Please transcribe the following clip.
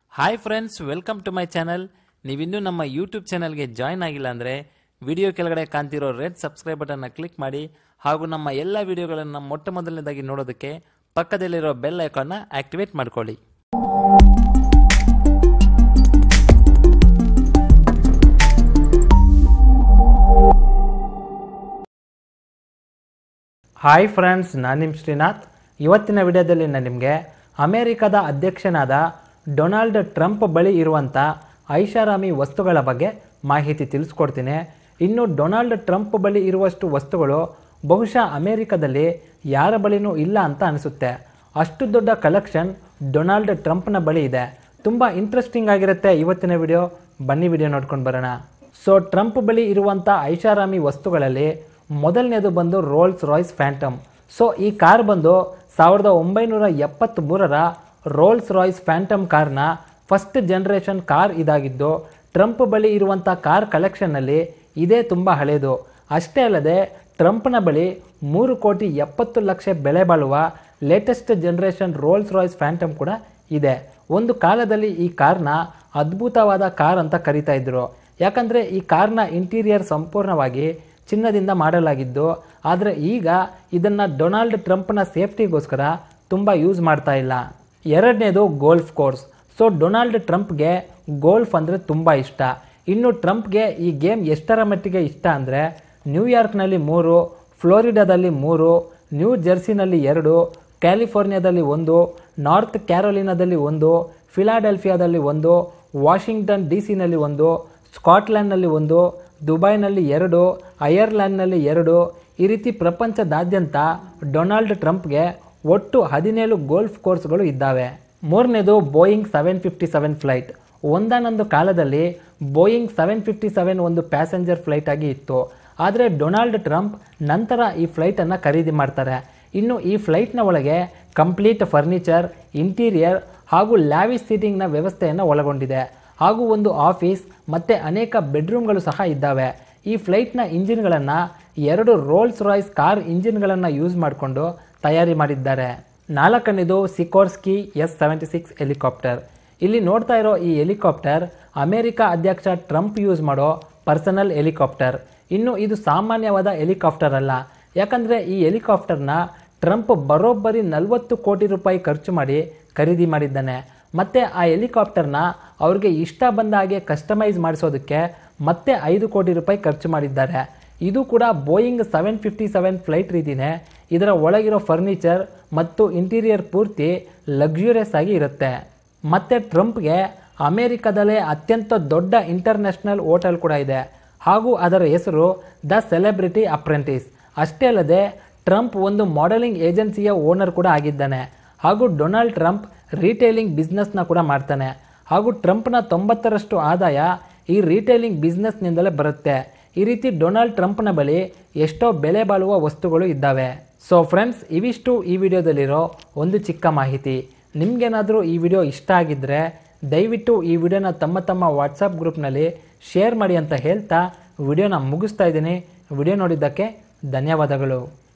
hi friends welcome to my channel ನೀವಿನ್ನೂ ನಮ್ಮ YouTube ಚಾನಲ್ಗೆ ಜಾಯ್ನ್ ಆಗಿಲ್ಲ ಅಂದರೆ ವಿಡಿಯೋ ಕೆಳಗಡೆ ಕಾಣ್ತಿರೋ ರೆಡ್ ಸಬ್ಸ್ಕ್ರೈಬ್ ಬಟನ್ನ ಕ್ಲಿಕ್ ಮಾಡಿ ಹಾಗೂ ನಮ್ಮ ಎಲ್ಲ ವಿಡಿಯೋಗಳನ್ನು ಮೊಟ್ಟ ಮೊದಲನೇದಾಗಿ ನೋಡೋದಕ್ಕೆ ಪಕ್ಕದಲ್ಲಿರೋ ಬೆಲ್ ಐಕಾನ್ನ ಆಕ್ಟಿವೇಟ್ ಮಾಡ್ಕೊಳ್ಳಿ ಹಾಯ್ ಫ್ರೆಂಡ್ಸ್ ನಾನು ನಿಮ್ಮ ಶ್ರೀನಾಥ್ ಇವತ್ತಿನ ವಿಡಿಯೋದಲ್ಲಿ ನಾನು ನಿಮಗೆ ಅಮೆರಿಕದ ಅಧ್ಯಕ್ಷನಾದ ಡೊನಾಲ್ಡ್ ಟ್ರಂಪ್ ಬಳಿ ಇರುವಂಥ ಐಷಾರಾಮಿ ವಸ್ತುಗಳ ಬಗ್ಗೆ ಮಾಹಿತಿ ತಿಳಿಸ್ಕೊಡ್ತೀನಿ ಇನ್ನು ಡೊನಾಲ್ಡ್ ಟ್ರಂಪ್ ಬಳಿ ಇರುವಷ್ಟು ವಸ್ತುಗಳು ಬಹುಶಃ ಅಮೆರಿಕದಲ್ಲಿ ಯಾರ ಬಳಿನೂ ಇಲ್ಲ ಅಂತ ಅನಿಸುತ್ತೆ ಅಷ್ಟು ದೊಡ್ಡ ಕಲೆಕ್ಷನ್ ಡೊನಾಲ್ಡ್ ಟ್ರಂಪ್ನ ಬಳಿ ಇದೆ ತುಂಬ ಇಂಟ್ರೆಸ್ಟಿಂಗ್ ಆಗಿರುತ್ತೆ ಇವತ್ತಿನ ವಿಡಿಯೋ ಬನ್ನಿ ವಿಡಿಯೋ ನೋಡ್ಕೊಂಡು ಬರೋಣ ಸೊ ಟ್ರಂಪ್ ಬಳಿ ಇರುವಂಥ ಐಷಾರಾಮಿ ವಸ್ತುಗಳಲ್ಲಿ ಮೊದಲನೇದು ಬಂದು ರೋಲ್ಸ್ ರಾಯ್ಸ್ ಫ್ಯಾಂಟಮ್ ಸೊ ಈ ಕಾರ್ ಬಂದು ಸಾವಿರದ ಒಂಬೈನೂರ ಎಪ್ಪತ್ತ್ಮೂರರ ರೋಲ್ಸ್ ರಾಯ್ಸ್ ಫ್ಯಾಂಟಮ್ ಕಾರ್ನ ಫಸ್ಟ್ ಜನ್ರೇಷನ್ ಕಾರ್ ಇದಾಗಿದ್ದು ಟ್ರಂಪ್ ಬಳಿ ಇರುವಂಥ ಕಾರ್ ಕಲೆಕ್ಷನ್ನಲ್ಲಿ ಇದೇ ತುಂಬ ಹಳೆಯದು ಅಷ್ಟೇ ಅಲ್ಲದೆ ಟ್ರಂಪ್ನ ಬಳಿ ಮೂರು ಕೋಟಿ ಎಪ್ಪತ್ತು ಲಕ್ಷ ಬೆಲೆ ಬಾಳುವ latest generation Rolls Royce Phantom ಕೂಡ ಇದೆ ಒಂದು ಕಾಲದಲ್ಲಿ ಈ ಕಾರ್ನ ಅದ್ಭುತವಾದ ಕಾರ್ ಅಂತ ಕರಿತಾ ಇದ್ರು ಯಾಕಂದರೆ ಈ ಕಾರ್ನ ಇಂಟೀರಿಯರ್ ಸಂಪೂರ್ಣವಾಗಿ ಚಿನ್ನದಿಂದ ಮಾಡಲಾಗಿದ್ದು ಆದರೆ ಈಗ ಇದನ್ನು ಡೊನಾಲ್ಡ್ ಟ್ರಂಪ್ನ ಸೇಫ್ಟಿಗೋಸ್ಕರ ತುಂಬ ಯೂಸ್ ಮಾಡ್ತಾ ಇಲ್ಲ ಎರಡನೇದು ಗೋಲ್ಫ್ ಕೋರ್ಸ್ ಸೊ ಡೊನಾಲ್ಡ್ ಟ್ರಂಪ್ಗೆ ಗೋಲ್ಫ್ ಅಂದರೆ ತುಂಬ ಇಷ್ಟ ಇನ್ನು ಟ್ರಂಪ್ಗೆ ಈ ಗೇಮ್ ಎಷ್ಟರ ಮಟ್ಟಿಗೆ ಇಷ್ಟ ಅಂದರೆ ನ್ಯೂಯಾರ್ಕ್ನಲ್ಲಿ ಮೂರು ಫ್ಲೋರಿಡಾದಲ್ಲಿ ಮೂರು ನ್ಯೂ ಜೆರ್ಸಿನಲ್ಲಿ ಎರಡು ಕ್ಯಾಲಿಫೋರ್ನಿಯಾದಲ್ಲಿ ಒಂದು ನಾರ್ತ್ ಕ್ಯಾರೋಲಿನಾದಲ್ಲಿ ಒಂದು ಫಿಲಾಡೆಲ್ಫಿಯಾದಲ್ಲಿ ಒಂದು ವಾಷಿಂಗ್ಟನ್ ಡಿ ಸಿನಲ್ಲಿ ಒಂದು ಸ್ಕಾಟ್ಲ್ಯಾಂಡ್ನಲ್ಲಿ ಒಂದು ದುಬೈನಲ್ಲಿ ಎರಡು ಐರ್ಲ್ಯಾಂಡ್ನಲ್ಲಿ ಎರಡು ಈ ರೀತಿ ಪ್ರಪಂಚದಾದ್ಯಂತ ಡೊನಾಲ್ಡ್ ಟ್ರಂಪ್ಗೆ ಒಟ್ಟು ಹದಿನೇಳು ಗೋಲ್ಫ್ ಕೋರ್ಸ್ಗಳು ಇದ್ದಾವೆ ಮೂರನೇದು Boeing seven fifty seven flight ಒಂದಾನೊಂದು ಕಾಲದಲ್ಲಿ ಬೋಯಿಂಗ್ ಸೆವೆನ್ ಫಿಫ್ಟಿ ಸೆವೆನ್ ಒಂದು ಪ್ಯಾಸೆಂಜರ್ ಫ್ಲೈಟ್ ಆಗಿ ಇತ್ತು ಆದರೆ ಡೊನಾಲ್ಡ್ ಟ್ರಂಪ್ ನಂತರ ಈ ಫ್ಲೈಟನ್ನು ಖರೀದಿ ಮಾಡ್ತಾರೆ ಇನ್ನು ಈ ಫ್ಲೈಟ್ನ ಒಳಗೆ ಕಂಪ್ಲೀಟ್ ಫರ್ನಿಚರ್ ಇಂಟೀರಿಯರ್ ಹಾಗೂ ಲ್ಯಾವಿಸ್ ಸೀಟಿಂಗ್ನ ವ್ಯವಸ್ಥೆಯನ್ನು ಒಳಗೊಂಡಿದೆ ಹಾಗೂ ಒಂದು ಆಫೀಸ್ ಮತ್ತು ಅನೇಕ ಬೆಡ್ರೂಮ್ಗಳು ಸಹ ಇದ್ದಾವೆ ಈ ಫ್ಲೈಟ್ನ ಇಂಜಿನ್ಗಳನ್ನು ಎರಡು ರೋಲ್ಸ್ ರಾಯ್ಸ್ ಕಾರ್ ಇಂಜಿನ್ಗಳನ್ನು ಯೂಸ್ ಮಾಡಿಕೊಂಡು ತಯಾರಿ ಮಾಡಿದ್ದಾರೆ ನಾಲ್ಕನೇದು Sikorsky S seventy six helicopter ಇಲ್ಲಿ ನೋಡ್ತಾ ಇರೋ ಈ ಹೆಲಿಕಾಪ್ಟರ್ ಅಮೆರಿಕ ಅಧ್ಯಕ್ಷ ಟ್ರಂಪ್ ಯೂಸ್ ಮಾಡೋ ಪರ್ಸನಲ್ ಹೆಲಿಕಾಪ್ಟರ್ ಇನ್ನು ಇದು ಸಾಮಾನ್ಯವಾದ ಹೆಲಿಕಾಪ್ಟರ್ ಅಲ್ಲ ಯಾಕಂದರೆ ಈ ಹೆಲಿಕಾಪ್ಟರ್ನ ಟ್ರಂಪ್ ಬರೋಬ್ಬರಿ ನಲವತ್ತು ಕೋಟಿ ರೂಪಾಯಿ ಖರ್ಚು ಮಾಡಿ ಖರೀದಿ ಮಾಡಿದ್ದಾನೆ ಮತ್ತು ಆ ಹೆಲಿಕಾಪ್ಟರ್ನ ಅವ್ರಿಗೆ ಇಷ್ಟ ಬಂದ ಹಾಗೆ ಕಸ್ಟಮೈಸ್ ಮಾಡಿಸೋದಕ್ಕೆ ಮತ್ತೆ ಐದು ಕೋಟಿ ರೂಪಾಯಿ ಖರ್ಚು ಮಾಡಿದ್ದಾರೆ ಇದು ಕೂಡ Boeing seven fifty seven flight ರೀತಿಯೇ ಇದರ ಒಳಗಿರೋ ಫರ್ನಿಚರ್ ಮತ್ತು ಇಂಟೀರಿಯರ್ ಪೂರ್ತಿ ಲಕ್ಸುರಿಯಸ್ ಆಗಿ ಇರುತ್ತೆ ಮತ್ತು ಟ್ರಂಪ್ಗೆ ಅಮೆರಿಕದಲ್ಲೇ ಅತ್ಯಂತ ದೊಡ್ಡ ಇಂಟರ್ನ್ಯಾಷನಲ್ ಹೋಟೆಲ್ ಕೂಡ ಇದೆ ಹಾಗೂ ಅದರ ಹೆಸರು ದ ಸೆಲೆಬ್ರಿಟಿ ಅಪ್ರೆಂಟಿಸ್ ಅಷ್ಟೇ ಅಲ್ಲದೆ ಟ್ರಂಪ್ ಒಂದು ಮಾಡೆಲಿಂಗ್ ಏಜೆನ್ಸಿಯ ಓನರ್ ಕೂಡ ಆಗಿದ್ದಾನೆ ಹಾಗೂ ಡೊನಾಲ್ಡ್ ಟ್ರಂಪ್ ರಿಟೇಲಿಂಗ್ ಬಿಸ್ನೆಸ್ನ ಕೂಡ ಮಾಡ್ತಾನೆ ಹಾಗೂ ಟ್ರಂಪ್ನ ತೊಂಬತ್ತರಷ್ಟು ಆದಾಯ ಈ ರಿಟೇಲಿಂಗ್ ಬಿಸ್ನೆಸ್ನಿಂದಲೇ ಬರುತ್ತೆ ಈ ರೀತಿ ಡೊನಾಲ್ಡ್ ಟ್ರಂಪ್ನ ಬಳಿ ಎಷ್ಟೋ ಬೆಲೆ ಬಾಳುವ ವಸ್ತುಗಳು ಇದ್ದಾವೆ ಸೊ ಫ್ರೆಂಡ್ಸ್ ಇವಿಷ್ಟು ಈ ವಿಡಿಯೋದಲ್ಲಿರೋ ಒಂದು ಚಿಕ್ಕ ಮಾಹಿತಿ ನಿಮಗೇನಾದರೂ ಈ ವಿಡಿಯೋ ಇಷ್ಟ ಆಗಿದ್ದರೆ ದಯವಿಟ್ಟು ಈ ವಿಡಿಯೋನ ತಮ್ಮ ತಮ್ಮ ವಾಟ್ಸಪ್ ಗ್ರೂಪ್ನಲ್ಲಿ ಶೇರ್ ಮಾಡಿ ಅಂತ ಹೇಳ್ತಾ ವಿಡಿಯೋನ ಮುಗಿಸ್ತಾ ಇದ್ದೀನಿ ವಿಡಿಯೋ ನೋಡಿದ್ದಕ್ಕೆ ಧನ್ಯವಾದಗಳು